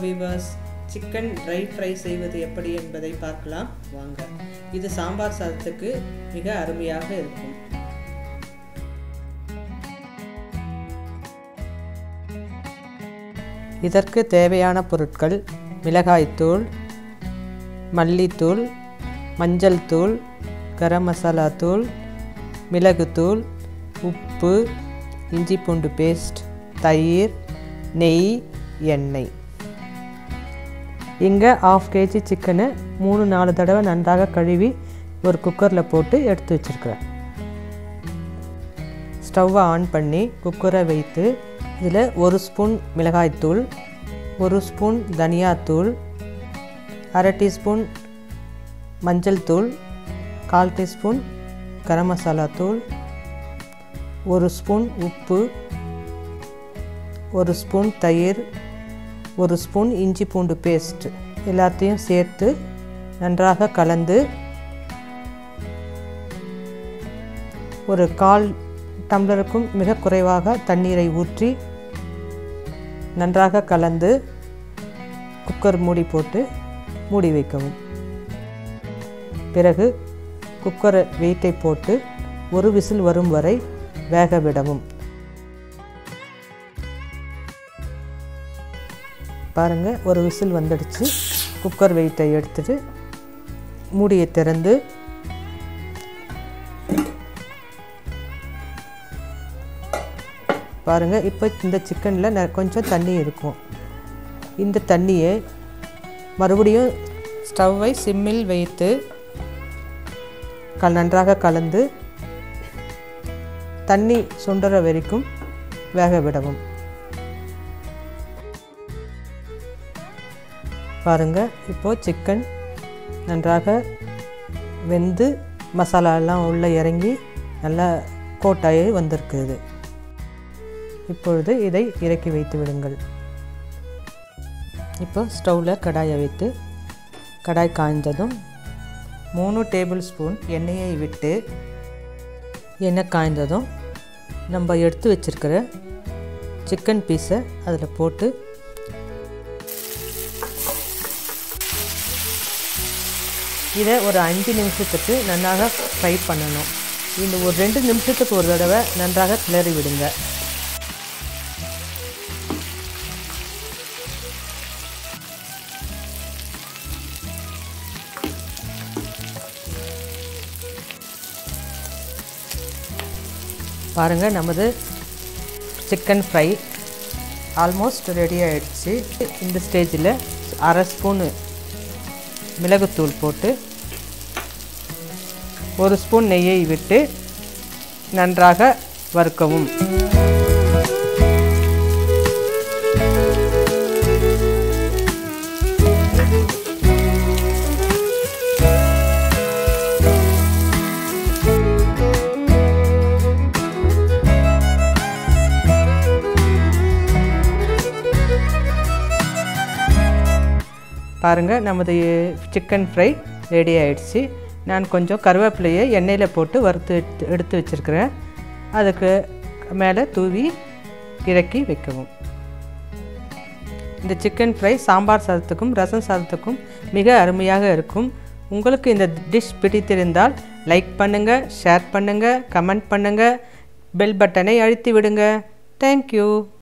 viewers chicken try fry செய்வது எப்படி என்பதை பார்க்கலாம் வாங்க இது சாம்பார் சாதத்துக்கு மிக அருமையாக இருக்கும் இதற்கு தேவையான பொருட்கள் மிளகாய்த்தூள் மல்லித்தூள் மஞ்சள் தூள் கரம் மசாலா தூள் மிளகுத்தூள் உப்பு இஞ்சி பூண்டு பேஸ்ட் தயிர் நெய் எண்ணெய் இங்கே ஆஃப் கேஜி சிக்கனை மூணு நாலு தடவை நன்றாக கழுவி ஒரு குக்கரில் போட்டு எடுத்து வச்சுருக்கிறேன் ஸ்டவ்வை ஆன் பண்ணி குக்கரை வைத்து இதில் ஒரு ஸ்பூன் மிளகாய்த்தூள் ஒரு ஸ்பூன் தனியாத்தூள் அரை டீஸ்பூன் மஞ்சள் தூள் கால் டீஸ்பூன் கரம் மசாலா தூள் ஒரு ஸ்பூன் உப்பு ஒரு ஸ்பூன் தயிர் ஒரு ஸ்பூன் இஞ்சி பூண்டு பேஸ்ட் எல்லாத்தையும் சேர்த்து நன்றாக கலந்து ஒரு கால் டம்ளருக்கும் மிக குறைவாக தண்ணீரை ஊற்றி நன்றாக கலந்து குக்கர் மூடி போட்டு மூடி வைக்கவும் பிறகு குக்கரை வெயிட்டை போட்டு ஒரு விசில் வரும் வரை வேக விடவும் பாருங்கள் ஒரு விசில் வந்துடுச்சு குக்கர் வெயிட்டை எடுத்துட்டு மூடியை திறந்து பாருங்கள் இப்போ இந்த சிக்கனில் ந கொஞ்சம் தண்ணி இருக்கும் இந்த தண்ணியை மறுபடியும் ஸ்டவ்வை சிம்மில் வைத்து க நன்றாக கலந்து தண்ணி சுண்டுற வரைக்கும் வேக விடவும் பாருங்கள் இப்போது சிக்கன் நன்றாக வெந்து மசாலாலாம் உள்ளே இறங்கி நல்லா கோட்டாயி வந்திருக்குது இப்பொழுது இதை இறக்கி வைத்து விடுங்கள் இப்போ ஸ்டவ்வில் கடாயை வைத்து கடாய் காய்ந்ததும் மூணு டேபிள் ஸ்பூன் எண்ணெயை விட்டு எண்ணெய் காய்ந்ததும் நம்ம எடுத்து வச்சுருக்கிற சிக்கன் பீஸை அதில் போட்டு இதை ஒரு அஞ்சு நிமிஷத்துக்கு நன்றாக ஃப்ரை பண்ணணும் இந்த ஒரு ரெண்டு நிமிஷத்துக்கு ஒரு தடவை நன்றாக கிளறி விடுங்க பாருங்கள் நமது சிக்கன் ஃப்ரை ஆல்மோஸ்ட் ரெடி ஆகிடுச்சு இந்த ஸ்டேஜில் அரை ஸ்பூனு மிளகுத்தூள் போட்டு ஒரு ஸ்பூன் நெய்யை விட்டு நன்றாக வறுக்கவும் பாருங்கள் நமது சிக்கன் ஃப்ரை ரெடி ஆயிடுச்சு நான் கொஞ்சம் கருவேப்பிலையை எண்ணெயில் போட்டு வறுத்து எடுத்து எடுத்து வச்சுருக்கிறேன் அதுக்கு மேலே தூவி இறக்கி வைக்கவும் இந்த சிக்கன் ஃப்ரை சாம்பார் சாதத்துக்கும் ரசம் சாதத்துக்கும் மிக அருமையாக இருக்கும் உங்களுக்கு இந்த டிஷ் பிடித்திருந்தால் லைக் பண்ணுங்கள் ஷேர் பண்ணுங்கள் கமெண்ட் பண்ணுங்கள் பெல் பட்டனை அழுத்தி விடுங்க தேங்க்யூ